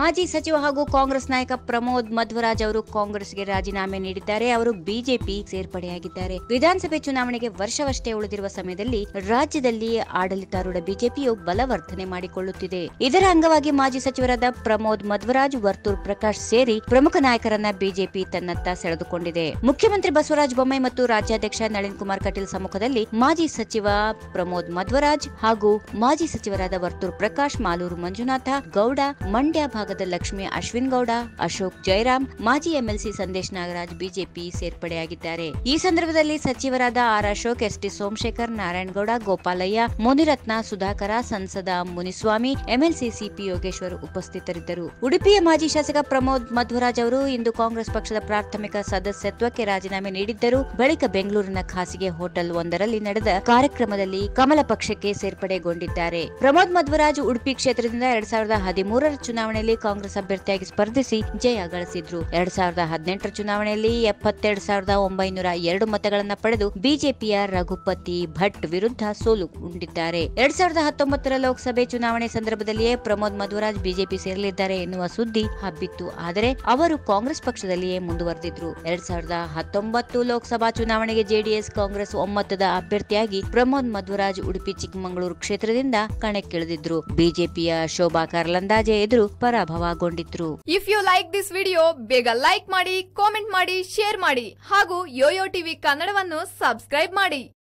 ಮಾಜಿ ಸಚಿವ ಹಾಗೂ ಕಾಂಗ್ರೆಸ್ ನಾಯಕ ಪ್ರಮೋದ್ ಮಧ್ವರಾಜ್ ಅವರು ಕಾಂಗ್ರೆಸ್ಗೆ ರಾಜೀನಾಮೆ ನೀಡಿದ್ದಾರೆ ಅವರು ಬಿಜೆಪಿ ಸೇರ್ಪಡೆಯಾಗಿದ್ದಾರೆ ವಿಧಾನಸಭೆ ಚುನಾವಣೆಗೆ ವರ್ಷವಷ್ಟೇ ಉಳಿದಿರುವ ಸಮಯದಲ್ಲಿ ರಾಜ್ಯದಲ್ಲಿ ಆಡಳಿತಾರೂಢ ಬಿಜೆಪಿಯು ಬಲವರ್ಧನೆ ಮಾಡಿಕೊಳ್ಳುತ್ತಿದೆ ಇದರ ಅಂಗವಾಗಿ ಮಾಜಿ ಸಚಿವರಾದ ಪ್ರಮೋದ್ ಮಧ್ವರಾಜ್ ವರ್ತೂರ್ ಪ್ರಕಾಶ್ ಸೇರಿ ಪ್ರಮುಖ ನಾಯಕರನ್ನ ಬಿಜೆಪಿ ತನ್ನತ್ತ ಸೆಳೆದುಕೊಂಡಿದೆ ಮುಖ್ಯಮಂತ್ರಿ ಬಸವರಾಜ ಬೊಮ್ಮಾಯಿ ಮತ್ತು ರಾಜ್ಯಾಧ್ಯಕ್ಷ ನಳಿನ್ ಕುಮಾರ್ ಕಟೀಲ್ ಸಮ್ಮುಖದಲ್ಲಿ ಮಾಜಿ ಸಚಿವ ಪ್ರಮೋದ್ ಮಧ್ವರಾಜ್ ಹಾಗೂ ಮಾಜಿ ಸಚಿವರಾದ ವರ್ತೂರ್ ಪ್ರಕಾಶ್ ಮಾಲೂರು ಮಂಜುನಾಥ ಗೌಡ ಮಂಡ್ಯ ಭಾಗದ ಲಕ್ಷ್ಮಿ ಅಶ್ವಿನ್ ಗೌಡ ಅಶೋಕ್ ಜಯರಾಮ್ ಮಾಜಿ ಎಂಎಲ್ಸಿ ಸಂದೇಶ್ ನಾಗರಾಜ್ ಬಿಜೆಪಿ ಸೇರ್ಪಡೆಯಾಗಿದ್ದಾರೆ ಈ ಸಂದರ್ಭದಲ್ಲಿ ಸಚಿವರಾದ R Ashok S T Somashekhar Narayanagowda Gopalaiah Muniratna Sudhakar ಸಂಸದ ಮುನಿಸ್ವಾಮಿ ಎಂಎಲ್ಸಿ ಸಿಪಿ ಯೋಗೇಶ್ವರ್ ಉಪಸ್ಥಿತರಿದ್ದರು ಉಡುಪಿಯ ಮಾಜಿ ಶಾಸಕ ಪ್ರಮೋದ್ ಮಧ್ವರಾಜ್ ಅವರು ಇಂದು ಕಾಂಗ್ರೆಸ್ ಪಕ್ಷದ ಪ್ರಾಥಮಿಕ ಸದಸ್ಯತ್ವಕ್ಕೆ ರಾಜೀನಾಮೆ ನೀಡಿದ್ದರು ಬಳಿಕ ಬೆಂಗಳೂರಿನ ಖಾಸಗಿ ಹೋಟೆಲ್ ಒಂದರಲ್ಲಿ ನಡೆದ ಕಾರ್ಯಕ್ರಮದಲ್ಲಿ ಕಮಲ ಪಕ್ಷಕ್ಕೆ ಸೇರ್ಪಡೆಗೊಂಡಿದ್ದಾರೆ ಪ್ರಮೋದ್ ಮಧ್ವರಾಜ್ ಉಡುಪಿ ಕ್ಷೇತ್ರದಿಂದ ಎರಡ್ ಸಾವಿರದ ಹದಿಮೂರರ ಚುನಾವಣೆಯಲ್ಲಿ ಕಾಂಗ್ರೆಸ್ ಅಭ್ಯರ್ಥಿಯಾಗಿ ಸ್ಪರ್ಧಿಸಿ ಜಯ ಗಳಿಸಿದ್ರು ಎರಡ್ ಸಾವಿರದ ಹದಿನೆಂಟರ ಚುನಾವಣೆಯಲ್ಲಿ ಎಪ್ಪತ್ತೆರಡು ಸಾವಿರದ ಒಂಬೈನೂರ ಎರಡು ಮತಗಳನ್ನ ಪಡೆದು ಬಿಜೆಪಿಯ ರಘುಪತಿ ಭಟ್ ವಿರುದ್ಧ ಸೋಲು ಉಂಡಿದ್ದಾರೆ ಎರಡ್ ಸಾವಿರದ ಹತ್ತೊಂಬತ್ತರ ಲೋಕಸಭೆ ಚುನಾವಣೆ ಸಂದರ್ಭದಲ್ಲಿಯೇ ಪ್ರಮೋದ್ ಮಧ್ವರಾಜ್ ಬಿಜೆಪಿ ಸೇರಲಿದ್ದಾರೆ ಎನ್ನುವ ಸುದ್ದಿ ಹಬ್ಬಿತ್ತು ಆದರೆ ಅವರು ಕಾಂಗ್ರೆಸ್ ಪಕ್ಷದಲ್ಲಿಯೇ ಮುಂದುವರೆದಿದ್ರು ಎರಡ್ ಸಾವಿರದ ಹತ್ತೊಂಬತ್ತು ಲೋಕಸಭಾ ಚುನಾವಣೆಗೆ ಜೆಡಿಎಸ್ ಕಾಂಗ್ರೆಸ್ ಒಮ್ಮತದ ಅಭ್ಯರ್ಥಿಯಾಗಿ ಪ್ರಮೋದ್ ಮಧ್ವರಾಜ್ ಉಡುಪಿ ಚಿಕ್ಕಮಗಳೂರು ಕ್ಷೇತ್ರದಿಂದ ಕಣಕ್ಕಿಳಿದಿದ್ರು ಬಿಜೆಪಿಯ ಶೋಭಾ ಕರ್ಲಂದಾಜೆ ಎದುರು ಪರಾಭವಗೊಂಡಿದ್ರು if you like this video ಬೇಗ ಲೈಕ್ ಮಾಡಿ ಕಾಮೆಂಟ್ ಮಾಡಿ ಶೇರ್ ಮಾಡಿ ಹಾಗೂ ಯೋಯೋ ಟಿವಿ ಕನ್ನಡವನ್ನು ಸಬ್ಸ್ಕ್ರೈಬ್ ಮಾಡಿ